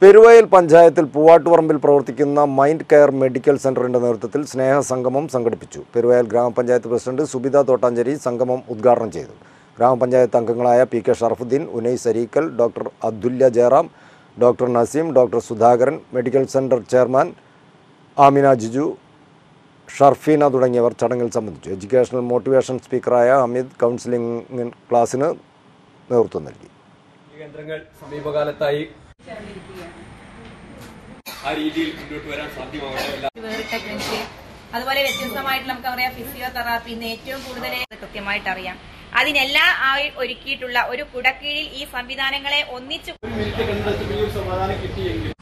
പെരുവയൽ പഞ്ചായത്തിൽ പൂവാട്ടുപറമ്പിൽ പ്രവർത്തിക്കുന്ന mind care medical സെന്ററിന്റെ നേതൃത്വത്തിൽ സ്നേഹസംഗമം സംഘടിപ്പിച്ചു പെരുവയൽ ഗ്രാമപഞ്ചായത്ത് പ്രസിഡന്റ് സുബിത തോട്ടാഞ്ചേരി സംഗമം ഉദ്ഘാടനം ചെയ്തു ഗ്രാമപഞ്ചായത്ത് അംഗങ്ങളായ P K Sharafudheen Unais Areekkal doctor Abdulla Jayaram doctor Naseem doctor Sudhakaran medical centre chairman Amina Jiju Sharfeena തുടങ്ങിയവർ ചടങ്ങിൽ സംബന്ധിച്ചു എഡ്യൂക്കേഷണൽ മോട്ടിവേഷൻ സ്പീക്കറായ അമിത് കൗൺസിലിംഗ് ക്ലാസ്സിന് നേതൃത്വം നൽകി ഈ കേന്ദ്രങ്ങൾ സമീപകാലത്തായി ആ രീതിയിൽ മുന്നോട്ട് വരാൻ സാധ്യമാകട്ടെ എല്ലാ വേറിട്ട കൃഷി അതുപോലെ വ്യത്യസ്തമായിട്ട് നമുക്ക് പറയാം ഫിസിയോതെറാപ്പി ഇന്ന് ഏറ്റവും കൂടുതൽ കൃത്യമായിട്ട് അറിയാം അതിനെല്ലാം ആയി ഒരുക്കിയിട്ടുള്ള ഒരു കുടക്കീഴിൽ ഈ സംവിധാനങ്ങളെ ഒന്നിച്ചു ഒരു മിനിറ്റ് കണ്ടെത്തുന്ന ഈ ഒരു സമാധാനം കിട്ടിയെങ്കിൽ